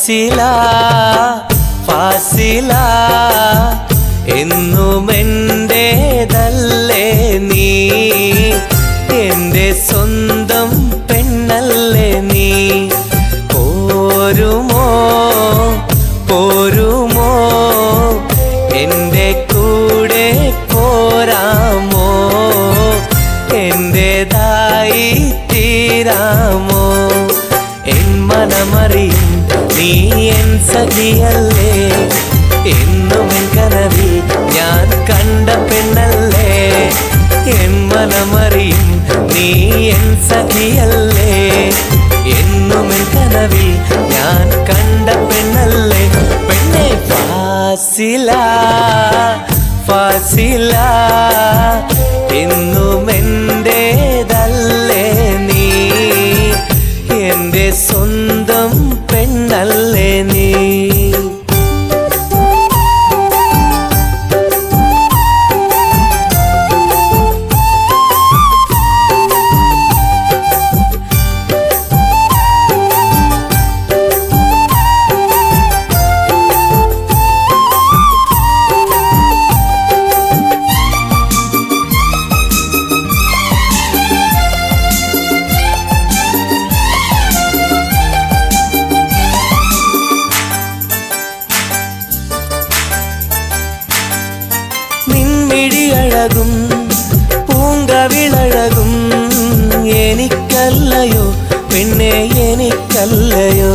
ഫാസില ഫാസില എന്നും എൻ്റേതല്ലേ നീ എൻ്റെ സ്വന്തം പെണ്ണല്ലേ നീ പോരുമോ പോരുമോ എൻ്റെ കൂടെ പോരാമോ എൻ്റെതായി തീരാമോ എൻ മനമറിയും നീ എൻ സഖിയല്ലേ എന്നും എൻ കനവിൽ ഞാൻ കണ്ട പെണ്ണല്ലേ എൻ മനമറിയും നീ എൻ സഖിയല്ലേ എന്നും എൻ കനവിൽ ഞാൻ കണ്ട പെണ്ണല്ലേ പെണ്ണെ ഫാസില ഫാസില എന്നും എൻ്റേതല്ലേ നീ എൻ്റെ സ്വന്തം പെണ്ണല്ലേ നീ നിൻമിഴി അഴകും പൂങ്കവിളഴകും എനിക്കല്ലയോ പിന്നെ എനിക്കല്ലയോ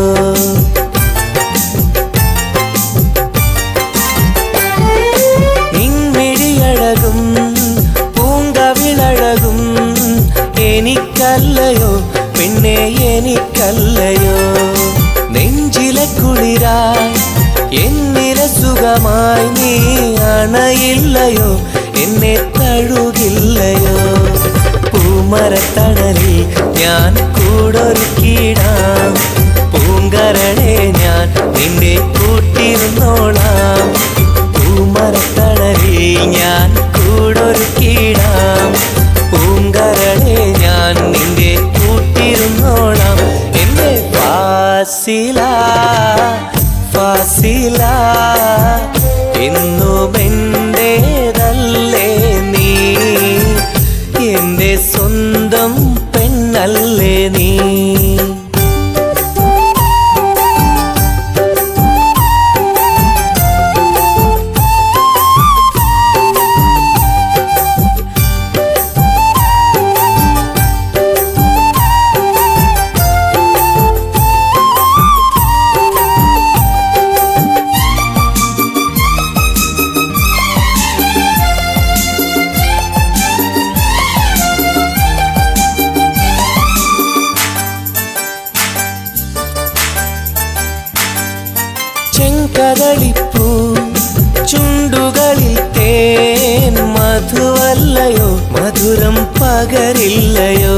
നിൻമിഴി അഴകും പൂങ്കവിളഴകും എനിക്കല്ലയോ പിന്നെ എനിക്കല്ലയോ നെഞ്ചിലെ കുളിരായി എന്നില സുഖമായി നീ അണയില്ലയോ എന്നെ തഴുകില്ലയോ പൂമരത്തണലിൽ ഞാൻ കൂടൊരുക്കിടാം പൂങ്കരണേ ഞാൻ നിന്റെ കൂട്ടിരുന്നോളാം പൂമരത്തണലിൽ ഞാൻ കൂടൊരുക്കിടാം പൂങ്കരണേ ഞാൻ നിന്റെ കൂട്ടിരുന്നോളാം എന്റെ ഫാസില ഫാസില എന്നും എൻ്റേതല്ലേ നീ എൻ്റെ സ്വന്തം പെണ്ണല്ലേ നീ ചെങ്കതളിപ്പൂ ചുണ്ടുകളിൽ തേൻ മധുവല്ലയോ മധുരം പകരില്ലയോ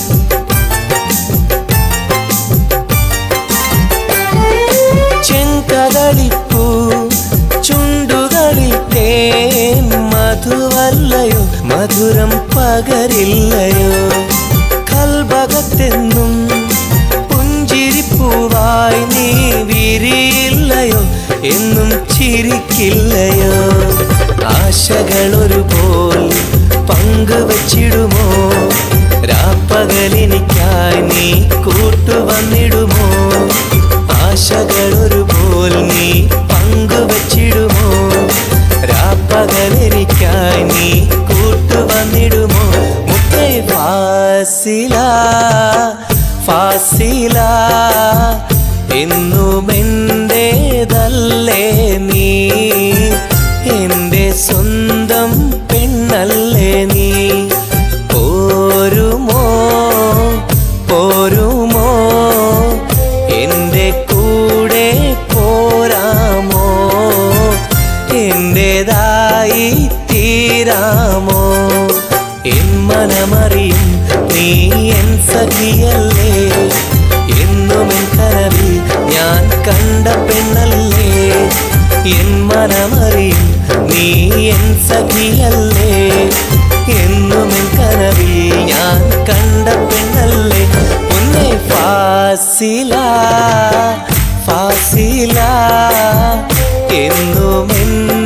ചെങ്കതളിപ്പൂ ചുണ്ടുകളിൽ തേൻ മധുവല്ലയോ മധുരം പകരില്ലയോ കൽഭകത്തെന്നും പുഞ്ചിരിപ്പൂവായി നീ വിരിയില്ലയോ എന്നും ചിരിക്കില്ലയോ ആശകളൊരുപോൽ പങ്കുവച്ചിടുമോ രാപ്പകലിനിക്കായി നീ കൂട്ടുവന്നിടുമോ ആശകളൊരുപോൽ നീ പങ്കുവച്ചിടുമോ രാപ്പകലിനിക്കായി നീ കൂട്ടുവന്നിടുമോ മുത്തേ ഫാസില ഫാസില എന്നും എൻ്റേതല്ലേ നീ എൻ്റെ സ്വന്തം പെണ്ണല്ലേ നീ പോരുമോ പോരുമോ എൻ്റെ കൂടെ പോരാമോ എൻ്റെതായി തീരാമോ എൻ മനമറിയും നീ എൻ സഖിയല്ലേ എന്നും എൻ കനവിൽ ഞാൻ കണ്ട പെണ്ണല്ലേ എൻ മനമറിയും നീ എൻ സഖിയല്ലേ എന്നും എൻ കനവിൽ ഞാൻ കണ്ട പെണ്ണല്ലേ ഒന്നേ ഫാസില ഫാസില എന്നും എൻ